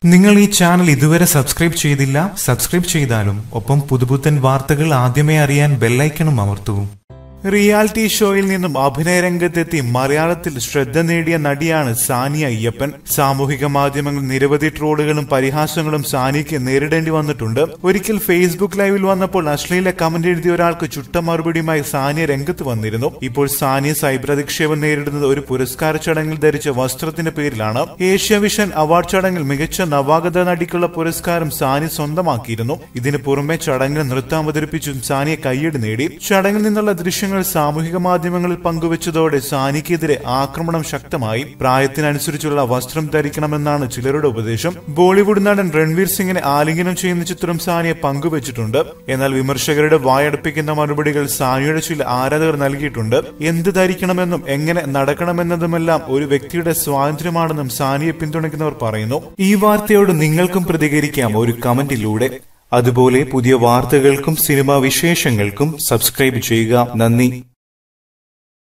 നിങ്ങൾ ഈ ചാനൽ ഇതുവരെ സബ്സ്ക്രൈബ് ചെയ്തില്ല സബ്സ്ക്രൈബ് ചെയ്താലും ഒപ്പം പുതുപുത്തൻ വാർത്തകൾ ആദ്യമേ അറിയാൻ ബെല്ലൈക്കണും അമർത്തൂ റിയാലിറ്റി ഷോയിൽ നിന്നും അഭിനയ രംഗത്തെത്തി മലയാളത്തിൽ ശ്രദ്ധ നേടിയ നടിയാണ് സാനിയ അയ്യപ്പൻ സാമൂഹിക മാധ്യമങ്ങളിൽ നിരവധി ട്രോളുകളും പരിഹാസങ്ങളും സാനിയയ്ക്ക് നേരിടേണ്ടി വന്നിട്ടുണ്ട് ഒരിക്കൽ ഫേസ്ബുക്ക് ലൈവിൽ വന്നപ്പോൾ അശ്ലീല കമന്റ് എഴുതിയ ഒരാൾക്ക് ചുട്ട മറുപടിയുമായി സാനിയ രംഗത്ത് വന്നിരുന്നു ഇപ്പോൾ സാനിയ സൈബർ അധിക്ഷേപം നേരിടുന്നത് ഒരു പുരസ്കാര ചടങ്ങിൽ ധരിച്ച വസ്ത്രത്തിന്റെ പേരിലാണ് ഏഷ്യ വിഷൻ അവാർഡ് ചടങ്ങിൽ മികച്ച നവാഗത നടിക്കുള്ള പുരസ്കാരം സാനിയ സ്വന്തമാക്കിയിരുന്നു ഇതിന് പുറമെ ചടങ്ങിൽ നൃത്തം അവതരിപ്പിച്ചും സാനിയ കയ്യടി നേടി ചടങ്ങിൽ നിന്നുള്ള ദൃശ്യങ്ങൾ സാമൂഹിക മാധ്യമങ്ങളിൽ പങ്കുവച്ചതോടെ സാനിക്കെതിരെ ആക്രമണം ശക്തമായി പ്രായത്തിനനുസരിച്ചുള്ള വസ്ത്രം ധരിക്കണമെന്നാണ് ചിലരുടെ ഉപദേശം ബോളിവുഡ് നടൻ രൺവീർ സിംഗിനെ ആലിംഗനം ചെയ്യുന്ന ചിത്രം സാനിയ പങ്കുവച്ചിട്ടുണ്ട് എന്നാൽ വിമർശകരുടെ വായടപ്പിക്കുന്ന മറുപടികൾ സാനിയുടെ ചില ആരാധകർ നൽകിയിട്ടുണ്ട് എന്ത് ധരിക്കണമെന്നും എങ്ങനെ നടക്കണമെന്നതുമെല്ലാം ഒരു വ്യക്തിയുടെ സ്വാതന്ത്ര്യമാണെന്നും സാനിയെ പിന്തുണയ്ക്കുന്നവർ പറയുന്നു ഈ വാർത്തയോട് നിങ്ങൾക്കും പ്രതികരിക്കാം ഒരു കമന്റിലൂടെ അതുപോലെ പുതിയ വാർത്തകൾക്കും സിനിമാ വിശേഷങ്ങൾക്കും സബ്സ്ക്രൈബ് ചെയ്യുക നന്ദി